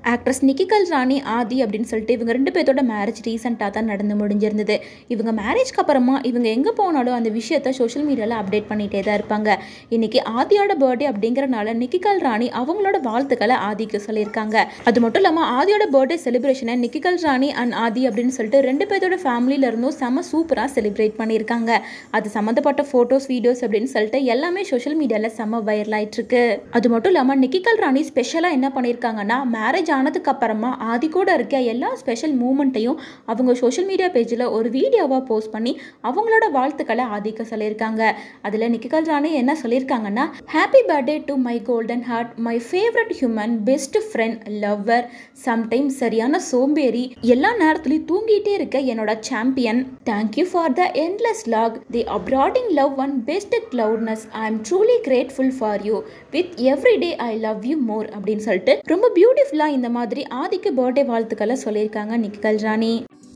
actress நிக்கிகல் ராணி ஆதி அப்படின்னு சொல்லிட்டு இவங்க ரெண்டு பேர்த்தோட மேரேஜ் ரீசெண்டாக தான் நடந்து முடிஞ்சிருந்தது இவங்க மேரேஜ்க்கு அப்புறமா இவங்க எங்கே போனாலும் அந்த விஷயத்த சோஷியல் மீடியாவில் அப்டேட் பண்ணிகிட்டே தான் இருப்பாங்க இன்னைக்கு ஆதியோட பர்த்டே அப்படிங்கிறனால நிக்கிகல் ராணி அவங்களோட வாழ்த்துக்களை ஆதிக்கு சொல்லியிருக்காங்க அது மட்டும் இல்லாமல் ஆதியோட பர்த்டே செலிப்ரேஷனை நிக்கிகல் ராணி அண்ட் ஆதி அப்படின்னு சொல்லிட்டு ரெண்டு பேர்த்தோட ஃபேமிலியில இருந்தும் செம்ம சூப்பராக செலிப்ரேட் பண்ணியிருக்காங்க அது சம்மந்தப்பட்ட ஃபோட்டோஸ் வீடியோஸ் அப்படின்னு சொல்லிட்டு எல்லாமே சோஷியல் மீடியாவில் செம்ம வைரல் ஆயிட்டு இருக்கு அது மட்டும் இல்லாமல் நிக்கிகல் ராணி ஸ்பெஷலாக என்ன பண்ணியிருக்காங்கன்னா மேரேஜ் ஆனதுக்கு அப்புறமா ஆதி கூட இருக்க எல்லா ஸ்பெஷல் மூமெண்ட்டையும் அவங்க சோஷியல் மீடியா பேஜில் ஒரு வீடியோவாக போஸ்ட் பண்ணி அவங்களோட வாழ்த்துக்களை ஆதிக்க சொல்லியிருக்காங்க அதில் நிக்கிகல் ராணி என்ன சொல்லியிருக்காங்கன்னா happy birthday to my golden heart my favourite human best friend lover sometimes சரியான சோம்பேறி எல்லா நேரத்துலையும் தூங்கிட்டே இருக்க என்னோட champion thank you for the endless laughs the abiding love and best cloudiness I am truly grateful for you with every day I love you more அப்படின்னு சொல்லிட்டு ரொம்ப பியூட்டிஃபுல்லாக இந்த மாதிரி ஆதிக்கு பர்த்டே வாழ்த்துக்களை சொல்லியிருக்காங்க நிக்கிகல் ராணி